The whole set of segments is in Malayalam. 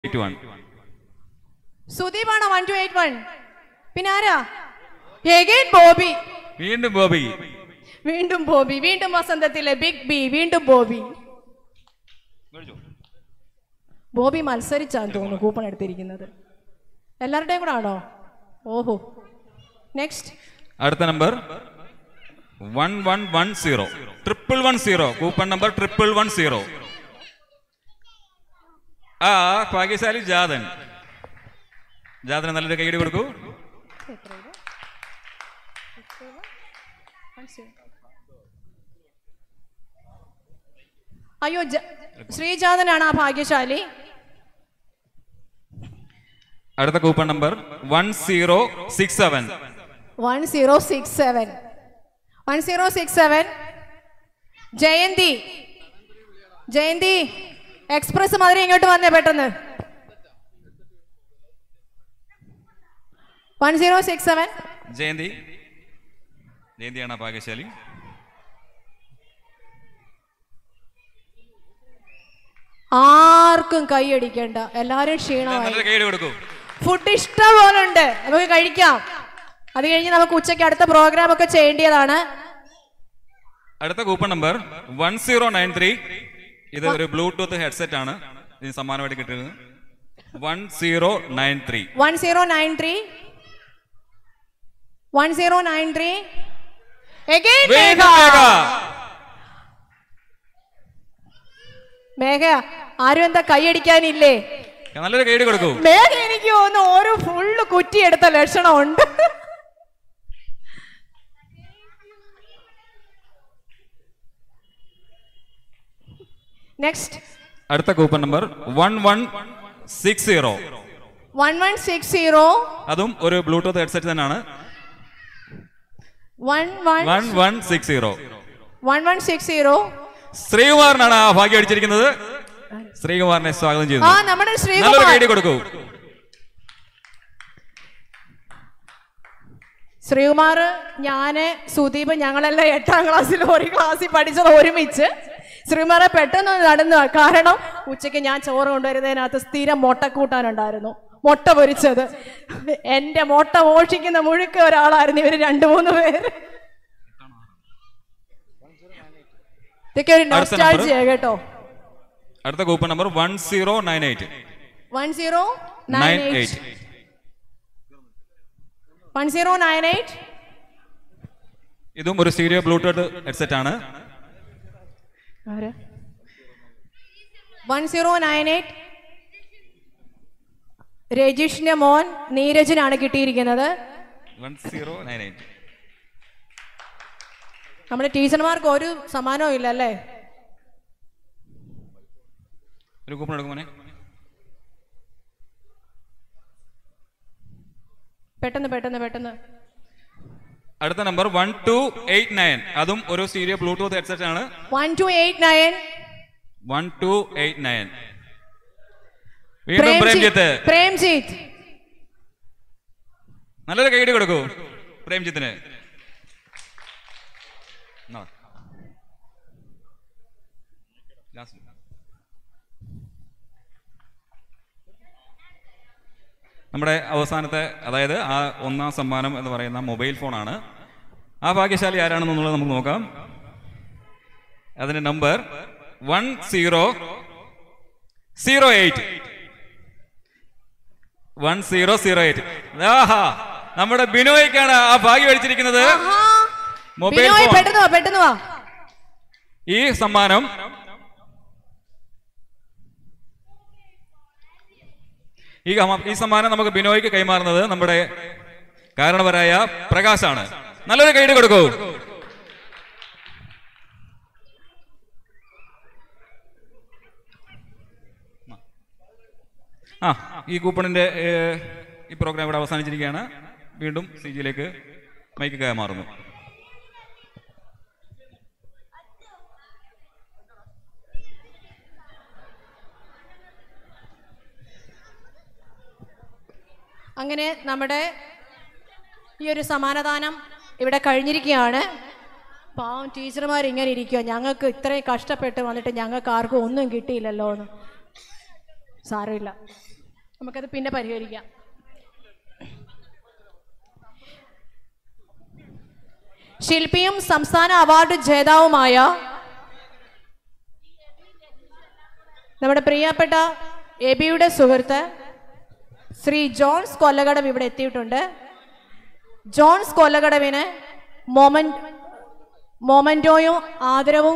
എയ്റ്റ് വൺ സുദീപാണോ വൺ ടു എയ്റ്റ് വൺ പിന്നെ ആരാ എഗൈൻ ബോബി വീണ്ടും ബോബി വീണ്ടും ബോബി വീണ്ടും വസന്തത്തിലെ ബിഗ് ബി വീണ്ടും ബോബി ബോബി മത്സരിച്ചാന്ന് തോന്നുന്നു കൂപ്പൺ എടുത്തിരിക്കുന്നത് എല്ലാവരുടെയും കൂടെ ആണോ ഓഹോ നെക്സ്റ്റ് അടുത്ത number one one one zero triple one zero coupon number triple one zero ആ ഭാഗ്യശാലി ജാതൻ ജാതന് നല്ലൊരു കൈയടി കൊടുക്കൂ അയ്യോ ജ- ശ്രീജാതനാണ് ആ ഭാഗ്യശാലി അടുത്ത coupon number one zero six seven one zero six seven one zero six seven Jayanti Jayanti express മാതിരി ഇങ്ങോട്ട് വന്നേ പെട്ടെന്ന് one zero six seven Jayanti ജയന്തിയാണ് ആ ഭാഗ്യശാലി ആർക്കും കൈയടിക്കണ്ട എല്ലാരും ക്ഷീണമായി നല്ലൊരു കൈയടി കൊടുക്കൂ ഫുഡ് ഇഷ്ടം പോലെ ഉണ്ട് നമുക്ക് കഴിക്കാം അത് കഴിഞ്ഞ് നമുക്ക് ഉച്ചയ്ക്ക് അടുത്ത പ്രോഗ്രാം ഒക്കെ ചെയ്യേണ്ടതാണ് അടുത്ത coupon number one zero nine three ഇത് ഒരു ബ്ലൂടൂത്ത് ഹെഡ്സെറ്റ് ആണ് ഇതിന് സമ്മാനമായിട്ട് കിട്ടുന്നത് one zero nine three one zero nine three one zero nine three Megha Megha ആരും എന്താ കൈയടിക്കാനില്ലേ നല്ലൊരു കൈയടി കൊടുക്കൂ മേഘ എനിക്ക് തോന്നുന്നു ഓരോ ഫുള്ള് കുറ്റിയെടുത്ത ലക്ഷണമുണ്ട് നെക്സ്റ്റ് അടുത്ത coupon number one one six zero one one six zero അതും ഒരു ബ്ലൂടൂത്ത് ഹെഡ്സെറ്റ് തന്നെയാണ് one one one one six zero one one six zero ശ്രീകുമാറിനാണ് ആ ഭാഗ്യം അടിച്ചിരിക്കുന്നത് ശ്രീകുമാറിനെ സ്വാഗതം ആ ചെയ്യുന്നു നമ്മുടെ നല്ലൊരു ശ്രീകുമാർ കൈയടി കൊടുക്കൂ ശ്രീകുമാർ ഞാന് സുദീപ് ഞങ്ങളെല്ലാം എട്ടാം ക്ലാസ്സിൽ ഒരു ക്ലാസ്സിൽ പഠിച്ചത് ഒരുമിച്ച് ശ്രീകുമാറെ പെട്ടെന്ന് നടന്നു കാരണം ഉച്ചയ്ക്ക് ഞാൻ ചോറ് കൊണ്ടുവരുന്നതിനകത്ത് സ്ഥിരം മുട്ട കൂട്ടാനുണ്ടായിരുന്നു മുട്ട പൊരിച്ചത് എന്റെ മുട്ട മോഷിക്കുന്ന മുഴുക്ക ഒരാളായിരുന്നു ഇവര് രണ്ടു മൂന്ന് പേര് ഇതൊക്കെ ഒരു അടുത്ത number? നൊസ്റ്റാൾജിയ കേട്ടോ അടുത്ത coupon number one zero nine eight one zero nine nine eight eight one zero nine eight ഇതും ഒരു സ്റ്റീരിയോ ബ്ലൂടൂത്ത് ഹെഡ്സെറ്റ് ആണ് വൺ സീറോ നയൻ എയ്റ്റ് രജീഷിന്റെ മോൻ നീരജിനാണ് കിട്ടിയിരിക്കുന്നത് വൺ സീറോ നയൻ എയ്റ്റ് നമ്മുടെ ടീച്ചർമാർക്ക് ഒരു സമ്മാനവും ഇല്ല അല്ലേ ഒരു കൂപ്പൺ എടുക്കും മോനെ പെട്ടെന്ന് പെട്ടെന്ന് പെട്ടെന്ന് അടുത്ത number one two eight nine അതും ഒരു സ്റ്റീരിയോ ബ്ലൂടൂത്ത് ഹെഡ്സെറ്റ് ആണ് one two eight nine one two eight nine വീണ്ടും പ്രേംജിത്ത് പ്രേംജിത്ത് നല്ലൊരു കൈയടി കൊടുക്കൂ പ്രേംജിത്തിന് എന്നാ. Last. നമ്മുടെ അവസാനത്തെ അതായത് ആ ഒന്നാം സമ്മാനം എന്ന് പറയുന്ന മൊബൈൽ ഫോണാണ് ആ ഭാഗ്യശാലി ആരാണെന്നുള്ളത് നമുക്ക് നോക്കാം അതിന്റെ number one zero zero eight one zero zero eight ആഹാ നമ്മുടെ ബിനോയ്ക്കാണ് ആ ഭാഗ്യം അടിച്ചിരിക്കുന്നത് ആഹാ. മൊബൈൽ ബിനോയ് ഫോൺ പെട്ടെന്ന് വാ പെട്ടെന്ന് വാ ഈ സമ്മാനം ഈ ഗമ- ഈ സമ്മാനം നമുക്ക് ബിനോയ്ക്ക് കൈമാറുന്നത് നമ്മുടെ കാരണവരായ പ്രകാശാണ് നല്ലൊരു കൈയ്യടി കൊടുക്കൂ ആ ഈ കൂപ്പണിന്റെ ഏഹ്, ഈ പ്രോഗ്രാം ഇവിടെ അവസാനിച്ചിരിക്കുകയാണ് വീണ്ടും സി ജിയിലേക്ക് മൈക്ക് കൈമാറുന്നു അങ്ങനെ നമ്മുടെ ഈ ഒരു സമാനദാനം ഇവിടെ കഴിഞ്ഞിരിക്കുകയാണ് പാവം ടീച്ചർമാർ ഇങ്ങനെ ഇരിക്കുക ഞങ്ങൾക്ക് ഇത്രയും കഷ്ടപ്പെട്ട് വന്നിട്ട് ഞങ്ങൾക്ക് ആർക്കും ഒന്നും കിട്ടിയില്ലല്ലോ എന്ന് സാരമില്ല നമുക്കത് പിന്നെ പരിഹരിക്കാം ശില്പിയും സംസ്ഥാന അവാർഡ് ജേതാവുമായ നമ്മുടെ പ്രിയപ്പെട്ട എബിയുടെ സുഹൃത്ത് ശ്രീ ജോൺസ് കൊല്ലകടവ് ഇവിടെ എത്തിയിട്ടുണ്ട് ജോൺസ് കൊല്ലകടവിന് മൊമൻ മൊമൻറ്റോയും ആദരവും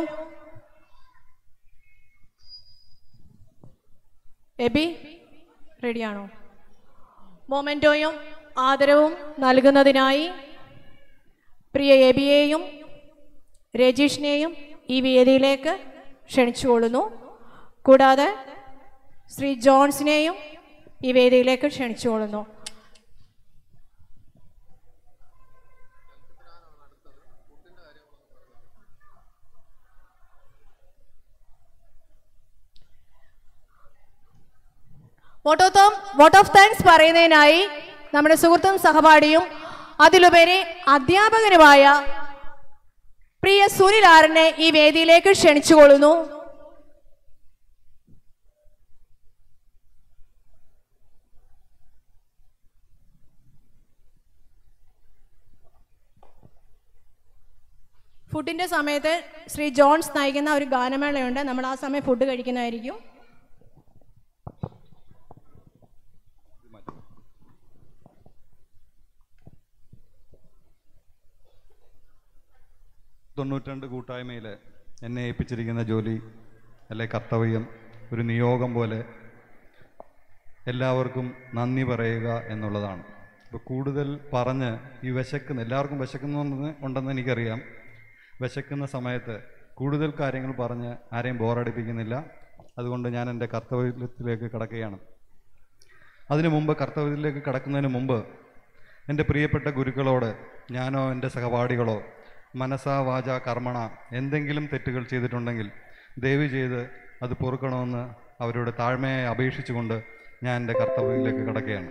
എബി റെഡിയാണോ മൊമൻറ്റോയും ആദരവും നൽകുന്നതിനായി പ്രിയ എബിയെയും രജീഷിനെയും ഈ വേദിയിലേക്ക് ക്ഷണിച്ചുകൊള്ളുന്നു കൂടാതെ ശ്രീ ജോൺസിനെയും ഈ വേദിയിലേക്ക് ക്ഷണിച്ചുകൊള്ളുന്നു vote of vote of thanks പറയുന്നതിനായി നമ്മുടെ സുഹൃത്തും സഹപാഠിയും അതിലുപരി അധ്യാപകനുമായ പ്രിയ സുനിൽ ആറിനെ ഈ വേദിയിലേക്ക് ക്ഷണിച്ചുകൊള്ളുന്നു ഫുഡിന്റെ സമയത്ത് ശ്രീ ജോൺസ് നയിക്കുന്ന ഒരു ഗാനമേളയുണ്ട് നമ്മൾ ആ സമയം ഫുഡ് കഴിക്കുന്നതായിരിക്കും തൊണ്ണൂറ്റിരണ്ട് കൂട്ടായ്മയിൽ എന്നെ ഏൽപ്പിച്ചിരിക്കുന്ന ജോലി അല്ലെ കർത്തവ്യം ഒരു നിയോഗം പോലെ എല്ലാവർക്കും നന്ദി പറയുക എന്നുള്ളതാണ് ഇപ്പോൾ കൂടുതൽ പറഞ്ഞ് ഈ വിശക്കുന്ന എല്ലാവർക്കും വിശക്കുന്നുണ്ടെന്ന് ഉണ്ടെന്ന് എനിക്കറിയാം വിശക്കുന്ന സമയത്ത് കൂടുതൽ കാര്യങ്ങൾ പറഞ്ഞ് ആരെയും ബോറടിപ്പിക്കുന്നില്ല അതുകൊണ്ട് ഞാൻ എൻ്റെ കർത്തവ്യത്തിലേക്ക് കടക്കുകയാണ് അതിനു മുമ്പ് കർത്തവ്യത്തിലേക്ക് കടക്കുന്നതിന് മുമ്പ് എൻ്റെ പ്രിയപ്പെട്ട ഗുരുക്കളോട് ഞാനോ എൻ്റെ സഹപാഠികളോ മനസ്സാ വാച കർമ്മണ എന്തെങ്കിലും തെറ്റുകൾ ചെയ്തിട്ടുണ്ടെങ്കിൽ ദയവ് ചെയ്ത് അത് പൊറുക്കണമെന്ന് അവരോട് താഴ്മയായി അപേക്ഷിച്ചുകൊണ്ട് ഞാൻ എൻ്റെ കർത്തവ്യത്തിലേക്ക് കടക്കുകയാണ്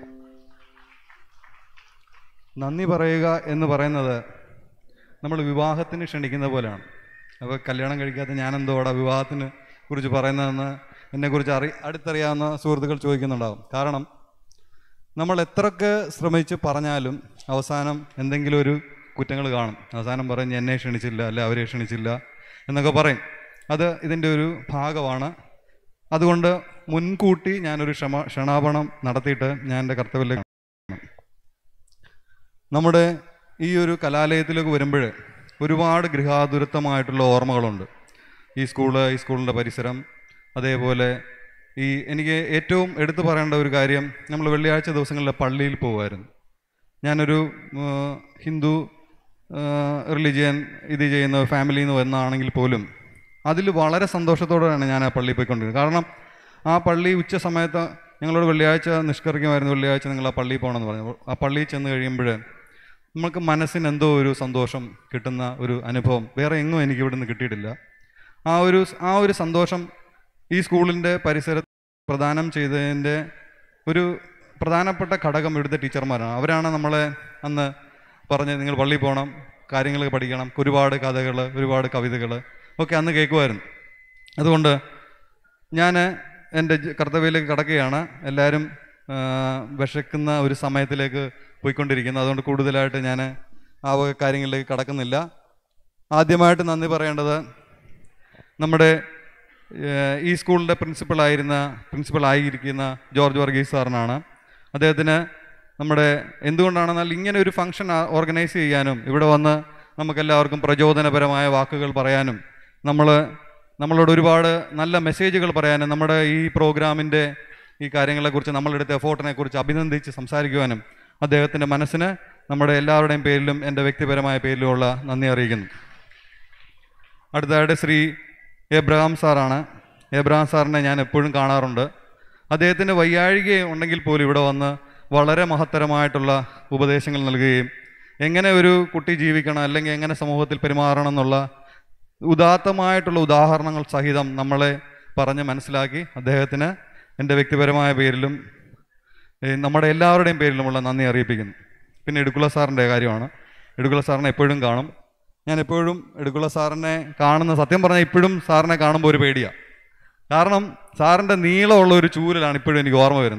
നന്ദി പറയുക എന്ന് പറയുന്നത് നമ്മൾ വിവാഹത്തിന് ക്ഷണിക്കുന്ന പോലെയാണ് അപ്പോൾ കല്യാണം കഴിക്കാത്ത ഞാനെന്തോ അവിടെ വിവാഹത്തിന് കുറിച്ച് പറയുന്നതെന്ന് എന്നെക്കുറിച്ച് അറി അടുത്തറിയാവുന്ന സുഹൃത്തുക്കൾ ചോദിക്കുന്നുണ്ടാകും കാരണം നമ്മൾ എത്രയൊക്കെ ശ്രമിച്ച് പറഞ്ഞാലും അവസാനം എന്തെങ്കിലും ഒരു കുറ്റങ്ങൾ കാണും അവസാനം പറയും എന്നെ ക്ഷണിച്ചില്ല അല്ലെ അവരെ ക്ഷണിച്ചില്ല എന്നൊക്കെ പറയും അത് ഇതിൻ്റെ ഒരു ഭാഗമാണ് അതുകൊണ്ട് മുൻകൂട്ടി ഞാനൊരു ക്ഷമ ക്ഷണാപണം നടത്തിയിട്ട് ഞാൻ എൻ്റെ കർത്തവ്യത്തിലേക്ക് നമ്മുടെ ഈ ഒരു കലാലയത്തിലേക്ക് വരുമ്പോൾ ഒരുപാട് ഗൃഹാതുരത്വമായിട്ടുള്ള ഓർമ്മകളുണ്ട് ഈ സ്കൂള് ഈ സ്കൂളിൻ്റെ പരിസരം അതേപോലെ ഈ എനിക്ക് ഏറ്റവും എടുത്തു പറയേണ്ട ഒരു കാര്യം നമ്മൾ വെള്ളിയാഴ്ച ദിവസങ്ങളിൽ പള്ളിയിൽ പോകുമായിരുന്നു ഞാനൊരു ആ, ഹിന്ദു റിലിജിയൻ ഇത് ചെയ്യുന്ന ഫാമിലിയിൽ നിന്ന് വന്നാണെങ്കിൽ പോലും അതിൽ വളരെ സന്തോഷത്തോടെയാണ് ഞാൻ ആ പള്ളിയിൽ പോയിക്കൊണ്ടിരുന്നത് കാരണം ആ പള്ളി ഉച്ച സമയത്ത് ഞങ്ങളോട് വെള്ളിയാഴ്ച നിഷ്കർഷിക്കുമായിരുന്നു വെള്ളിയാഴ്ച നിങ്ങൾ ആ പള്ളിയിൽ പോകണമെന്ന് പറഞ്ഞു അപ്പോൾ ആ പള്ളിയിൽ ചെന്ന് കഴിയുമ്പോൾ നമുക്ക് മനസ്സിന് എന്തോ ഒരു സന്തോഷം കിട്ടുന്ന ഒരു അനുഭവം വേറെ എങ്ങും എനിക്ക് ഇവിടുന്ന് കിട്ടിയിട്ടില്ല ആ ഒരു ആ ഒരു സന്തോഷം ഈ സ്കൂളിൻ്റെ പരിസരത്ത് പ്രദാനം ചെയ്തതിൻ്റെ ഒരു പ്രധാനപ്പെട്ട ഘടകം ഇവിടുത്തെ ടീച്ചർമാരാണ് അവരാണ് നമ്മളെ അന്ന് പറഞ്ഞ് നിങ്ങൾ പള്ളിയിൽ പോകണം കാര്യങ്ങൾ പഠിക്കണം ഒരുപാട് കഥകൾ ഒരുപാട് കവിതകൾ ഒക്കെ അന്ന് കേൾക്കുമായിരുന്നു അതുകൊണ്ട് ഞാൻ എൻ്റെ ജ- കർത്തവ്യത്തിലേക്ക് കടക്കുകയാണ് എല്ലാവരും ആ, വിശക്കുന്ന ഒരു സമയത്തിലേക്ക് പോയിക്കൊണ്ടിരിക്കുന്നു അതുകൊണ്ട് കൂടുതലായിട്ട് ഞാൻ ആ വക കാര്യങ്ങളിലേക്ക് കടക്കുന്നില്ല ആദ്യമായിട്ട് നന്ദി പറയേണ്ടത് നമ്മുടെ ഏഹ്, ഈ സ്കൂളിൻ്റെ പ്രിൻസിപ്പളായിരുന്ന പ്രിൻസിപ്പൾ ആയിരിക്കുന്ന ജോർജ് വർഗീസ് സാറിനാണ് അദ്ദേഹത്തിന് നമ്മുടെ എന്തുകൊണ്ടാണെന്നാൽ ഇങ്ങനെ ഒരു ഫംഗ്ഷൻ ഓർഗനൈസ് ചെയ്യാനും ഇവിടെ വന്ന് നമുക്കെല്ലാവർക്കും പ്രചോദനപരമായ വാക്കുകൾ പറയാനും നമ്മൾ നമ്മളോട് ഒരുപാട് നല്ല മെസ്സേജുകൾ പറയാനും നമ്മുടെ ഈ പ്രോഗ്രാമിൻ്റെ ഈ കാര്യങ്ങളെക്കുറിച്ച് നമ്മളെടുത്ത എഫോർട്ടിനെ കുറിച്ച് അഭിനന്ദിച്ച് സംസാരിക്കുവാനും അദ്ദേഹത്തിൻ്റെ മനസ്സിന് നമ്മുടെ എല്ലാവരുടെയും പേരിലും എൻ്റെ വ്യക്തിപരമായ പേരിലുമുള്ള നന്ദി അറിയിക്കുന്നു അടുത്തതായിട്ട് ശ്രീ എബ്രഹാം സാറാണ് എബ്രഹാം സാറിനെ ഞാൻ എപ്പോഴും കാണാറുണ്ട് അദ്ദേഹത്തിൻ്റെ വയ്യാഴിക ഉണ്ടെങ്കിൽ പോലും ഇവിടെ വന്ന് വളരെ മഹത്തരമായിട്ടുള്ള ഉപദേശങ്ങൾ നൽകുകയും എങ്ങനെ ഒരു കുട്ടി ജീവിക്കണം അല്ലെങ്കിൽ എങ്ങനെ സമൂഹത്തിൽ പെരുമാറണം എന്നുള്ള ഉദാത്തമായിട്ടുള്ള ഉദാഹരണങ്ങൾ സഹിതം നമ്മളെ പറഞ്ഞ് മനസ്സിലാക്കി അദ്ദേഹത്തിന് എൻ്റെ വ്യക്തിപരമായ പേരിലും ഏ, നമ്മുടെ എല്ലാവരുടെയും പേരിലുമുള്ള നന്ദി അറിയിപ്പിക്കുന്നു പിന്നെ എടുക്കുള്ള സാറിൻ്റെ കാര്യമാണ് എടുക്കുള്ള സാറിനെ എപ്പോഴും കാണും ഞാൻ എപ്പോഴും എടുക്കുള്ള സാറിനെ കാണുന്ന സത്യം പറഞ്ഞാൽ ഇപ്പോഴും സാറിനെ കാണുമ്പോൾ ഒരു പേടിയാണ് കാരണം സാറിൻ്റെ നീളമുള്ള ഒരു ചൂരലാണ് ഇപ്പോഴും എനിക്ക് ഓർമ്മ വരുന്നത്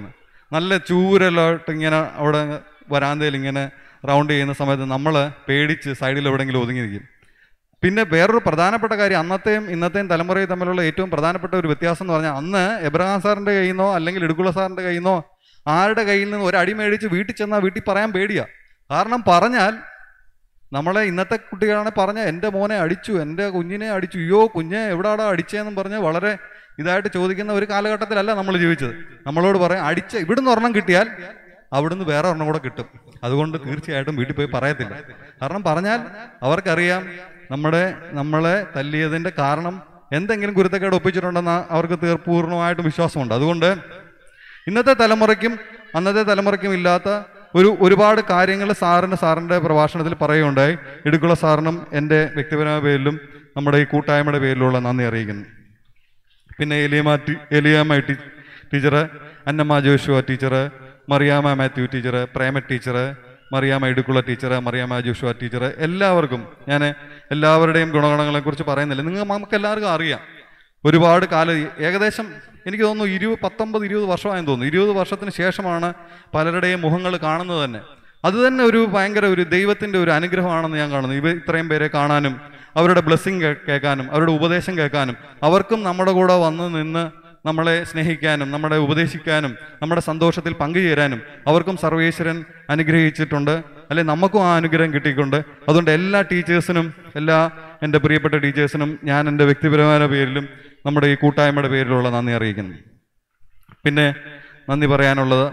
നല്ല ചൂരലോട്ട് ഇങ്ങനെ അവിടെ വരാന്തയിൽ ഇങ്ങനെ റൗണ്ട് ചെയ്യുന്ന സമയത്ത് നമ്മൾ പേടിച്ച് സൈഡിൽ എവിടെയെങ്കിലും ഒതുങ്ങിയിരിക്കും പിന്നെ വേറൊരു പ്രധാനപ്പെട്ട കാര്യം അന്നത്തെയും ഇന്നത്തെയും തലമുറയും തമ്മിലുള്ള ഏറ്റവും പ്രധാനപ്പെട്ട ഒരു വ്യത്യാസം എന്ന് പറഞ്ഞാൽ അന്ന് എബ്രഹാം സാറിന്റെ കയ്യിൽ നിന്നോ അല്ലെങ്കിൽ ഇടുക്കുള സാറിന്റെ കയ്യിൽ നിന്നോ ആരുടെ കയ്യിൽ നിന്ന് ഒരു അടി മേടിച്ച് വീട്ടിൽ ചെന്നാൽ വീട്ടിൽ പറയാൻ പേടിയാ കാരണം പറഞ്ഞാൽ നമ്മളെ ഇന്നത്തെ കുട്ടികളാണ് പറഞ്ഞ എൻ്റെ മോനെ അടിച്ചു എൻ്റെ കുഞ്ഞിനെ അടിച്ചു അയ്യോ കുഞ്ഞെ എവിടാടാ അടിച്ചതെന്നും പറഞ്ഞ് വളരെ ഇതായിട്ട് ചോദിക്കുന്ന ഒരു കാലഘട്ടത്തിലല്ല നമ്മൾ ജീവിച്ചത് നമ്മളോട് പറയാം അടിച്ച ഇവിടുന്ന് ഒരെണ്ണം കിട്ടിയാൽ അവിടുന്ന് വേറെ ഒരെണ്ണം കൂടെ കിട്ടും അതുകൊണ്ട് തീർച്ചയായിട്ടും വീട്ടിൽ പോയി പറയത്തില്ല കാരണം പറഞ്ഞാൽ അവർക്കറിയാം നമ്മുടെ നമ്മളെ തല്ലിയതിന്റെ കാരണം എന്തെങ്കിലും കുരുത്തക്കേട് ഒപ്പിച്ചിട്ടുണ്ടെന്ന് അവർക്ക് തീർ പൂർണ്ണമായിട്ടും വിശ്വാസമുണ്ട് അതുകൊണ്ട് ഇന്നത്തെ തലമുറയ്ക്കും അന്നത്തെ തലമുറയ്ക്കും ഇല്ലാത്ത ഒരു ഒരുപാട് കാര്യങ്ങൾ സാറിൻ്റെ സാറിൻ്റെ പ്രഭാഷണത്തിൽ പറയുകയുണ്ടായി ഇടുക്കുള്ള സാറിനും എൻ്റെ വ്യക്തിപരമായ പേരിലും നമ്മുടെ ഈ കൂട്ടായ്മയുടെ പേരിലുള്ള നന്ദി അറിയിക്കുന്നു പിന്നെ Eliyamma T- Eliyamma T teacher Annamma Joshua teacher Mariyamma Mathew teacher Prema teacher Mariyamma Idicula teacher Mariyamma Joshua teacher എല്ലാവർക്കും ഞാൻ എല്ലാവരുടെയും ഗുണഗണങ്ങളെ കുറിച്ച് പറയുന്നില്ല നിങ്ങൾ നമുക്ക് എല്ലാവർക്കും അറിയാം ഒരുപാട് കാലം ഏകദേശം എനിക്ക് തോന്നുന്നു ഇരുപത് പത്തൊമ്പത് ഇരുപത് വർഷമായെന്ന് തോന്നുന്നു ഇരുപത് വർഷത്തിന് ശേഷമാണ് പലരുടെയും മുഖങ്ങൾ കാണുന്നത് തന്നെ അത് തന്നെ ഒരു ഭയങ്കര ഒരു ദൈവത്തിന്റെ ഒരു അനുഗ്രഹമാണെന്ന് ഞാൻ കാണുന്നു ഇവ ഇത്രയും പേരെ കാണാനും അവരുടെ ബ്ലെസ്സിങ് കേൾക്കാനും അവരുടെ ഉപദേശം കേൾക്കാനും അവർക്കും നമ്മുടെ കൂടെ വന്ന് നിന്ന് നമ്മളെ സ്നേഹിക്കാനും നമ്മളെ ഉപദേശിക്കാനും നമ്മുടെ സന്തോഷത്തിൽ പങ്കുചേരാനും അവർക്കും സർവേശ്വരൻ അനുഗ്രഹിച്ചിട്ടുണ്ട് അല്ലെ നമുക്കും ആ അനുഗ്രഹം കിട്ടിയിട്ടുണ്ട് അതുകൊണ്ട് എല്ലാ ടീച്ചേഴ്സിനും എല്ലാ എൻ്റെ പ്രിയപ്പെട്ട ടീച്ചേഴ്സിനും ഞാൻ എൻ്റെ വ്യക്തിപരമായ പേരിലും നമ്മുടെ ഈ കൂട്ടായ്മയുടെ പേരിലുള്ള നന്ദി അറിയിക്കുന്നു പിന്നെ നന്ദി പറയാനുള്ളത്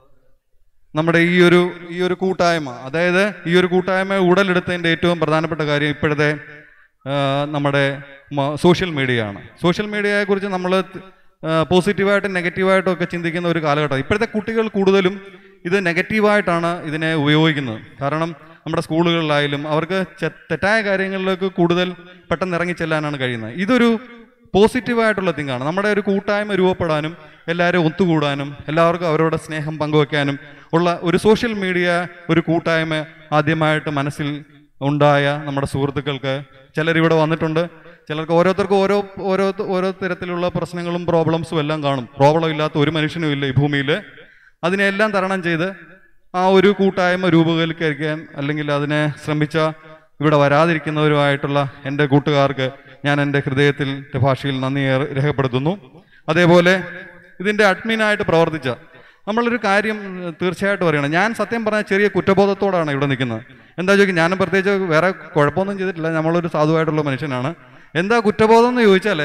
നമ്മുടെ ഈ ഒരു ഈ ഒരു കൂട്ടായ്മ അതായത് ഈ ഒരു കൂട്ടായ്മ ഉടലെടുത്തതിൻ്റെ ഏറ്റവും പ്രധാനപ്പെട്ട കാര്യം ഇപ്പോഴത്തെ ആ, നമ്മുടെ മ- സോഷ്യൽ മീഡിയ ആണ് സോഷ്യൽ മീഡിയയെ കുറിച്ച് നമ്മൾ പോസിറ്റീവായിട്ടും നെഗറ്റീവായിട്ടും ഒക്കെ ചിന്തിക്കുന്ന ഒരു കാലഘട്ടം ഇപ്പോഴത്തെ കുട്ടികൾ കൂടുതലും ഇത് നെഗറ്റീവായിട്ടാണ് ഇതിനെ ഉപയോഗിക്കുന്നത് കാരണം നമ്മുടെ സ്കൂളുകളിലായാലും അവർക്ക് ചെ- തെറ്റായ കാര്യങ്ങളിലേക്ക് കൂടുതൽ പെട്ടെന്ന് ഇറങ്ങിച്ചെല്ലാനാണ് കഴിയുന്നത് ഇതൊരു പോസിറ്റീവായിട്ടുള്ള തിങ്കാണ് നമ്മുടെ ഒരു കൂട്ടായ്മ രൂപപ്പെടാനും എല്ലാവരും ഒത്തുകൂടാനും എല്ലാവർക്കും അവരോട് സ്നേഹം പങ്കുവെക്കാനും ഉള്ള ഒരു സോഷ്യൽ മീഡിയ ഒരു കൂട്ടായ്മ ആദ്യമായിട്ട് മനസ്സിൽ ഉണ്ടായ നമ്മുടെ സുഹൃത്തുക്കൾക്ക് ചിലരിവിടെ വന്നിട്ടുണ്ട് ചിലർക്ക് ഓരോരുത്തർക്കും ഓരോ ഓരോ ഓരോ തരത്തിലുള്ള പ്രശ്നങ്ങളും പ്രോബ്ലംസും എല്ലാം കാണും പ്രോബ്ലം ഇല്ലാത്ത ഒരു മനുഷ്യനും ഇല്ല ഈ ഭൂമിയിൽ അതിനെല്ലാം തരണം ചെയ്ത് ആ ഒരു കൂട്ടായ്മ രൂപവൽക്കരിക്കാൻ അല്ലെങ്കിൽ അതിനെ ശ്രമിച്ച ഇവിടെ വരാതിരിക്കുന്നവരുമായിട്ടുള്ള എൻ്റെ കൂട്ടുകാർക്ക് ഞാൻ എൻ്റെ ഹൃദയത്തിൽ ഭാഷയിൽ നന്ദി ഏറെ രേഖപ്പെടുത്തുന്നു അതേപോലെ ഇതിൻ്റെ അഡ്മിനായിട്ട് പ്രവർത്തിച്ച നമ്മളൊരു കാര്യം ഉം, തീർച്ചയായിട്ടും അറിയണം ഞാൻ സത്യം പറഞ്ഞ ചെറിയ കുറ്റബോധത്തോടാണ് ഇവിടെ നിൽക്കുന്നത് എന്താ ചോദിക്കും ഞാനും പ്രത്യേകിച്ച് വേറെ കുഴപ്പമൊന്നും ചെയ്തിട്ടില്ല നമ്മളൊരു സാധുവായിട്ടുള്ള മനുഷ്യനാണ് എന്താ കുറ്റബോധം എന്ന് ചോദിച്ചാൽ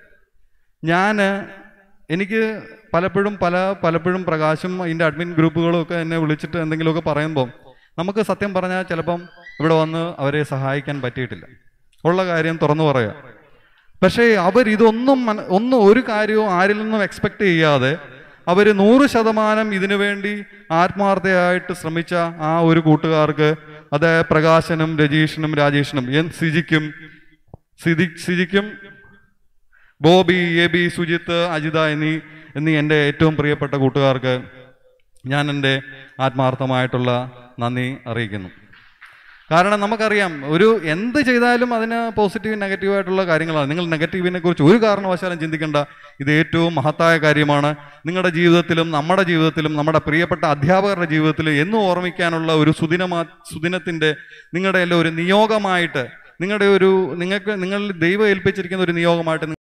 ഞാൻ എനിക്ക് പലപ്പോഴും പല പലപ്പോഴും പ്രകാശും അതിൻ്റെ അഡ്മിൻ ഗ്രൂപ്പുകളും ഒക്കെ എന്നെ വിളിച്ചിട്ട് എന്തെങ്കിലുമൊക്കെ പറയുമ്പോൾ നമുക്ക് സത്യം പറഞ്ഞാൽ ചിലപ്പം ഇവിടെ വന്ന് അവരെ സഹായിക്കാൻ പറ്റിയിട്ടില്ല ഉള്ള കാര്യം തുറന്നു പറയുക പക്ഷേ അവർ ഇതൊന്നും മന- ഒന്നും ഒരു കാര്യവും ആരിൽ നിന്നും എക്സ്പെക്ട് ചെയ്യാതെ അവർ നൂറ് ശതമാനം ഇതിനു വേണ്ടി ആത്മാർത്ഥയായിട്ട് ശ്രമിച്ച ആ ഒരു കൂട്ടുകാർക്ക് അത് പ്രകാശനും രജീഷിനും രാജേഷിനും എൻ സിജിക്കും സിജി സിജിക്കും ബോബി എ ബി സുജിത്ത് അജിത എന്നീ എന്നീ എൻ്റെ ഏറ്റവും പ്രിയപ്പെട്ട കൂട്ടുകാർക്ക് ഞാൻ എൻ്റെ ആത്മാർത്ഥമായിട്ടുള്ള നന്ദി അറിയിക്കുന്നു കാരണം നമുക്കറിയാം ഒരു എന്ത് ചെയ്താലും അതിന് പോസിറ്റീവ് നെഗറ്റീവ് ആയിട്ടുള്ള കാര്യങ്ങളാണ് നിങ്ങൾ നെഗറ്റീവിനെ കുറിച്ച് ഒരു കാരണവശാലും ചിന്തിക്കേണ്ട ഇത് ഏറ്റവും മഹത്തായ കാര്യമാണ് നിങ്ങളുടെ ജീവിതത്തിലും നമ്മുടെ ജീവിതത്തിലും നമ്മുടെ പ്രിയപ്പെട്ട അധ്യാപകരുടെ ജീവിതത്തിലും എന്നും ഓർമ്മിക്കാനുള്ള ഒരു സുദിനമാ സുദിനത്തിൻ്റെ നിങ്ങളുടെ എല്ലാം ഒരു നിയോഗമായിട്ട് നിങ്ങളുടെ ഒരു നിങ്ങൾക്ക് നിങ്ങൾ ദൈവം ഏൽപ്പിച്ചിരിക്കുന്ന ഒരു നിയോഗമായിട്ട്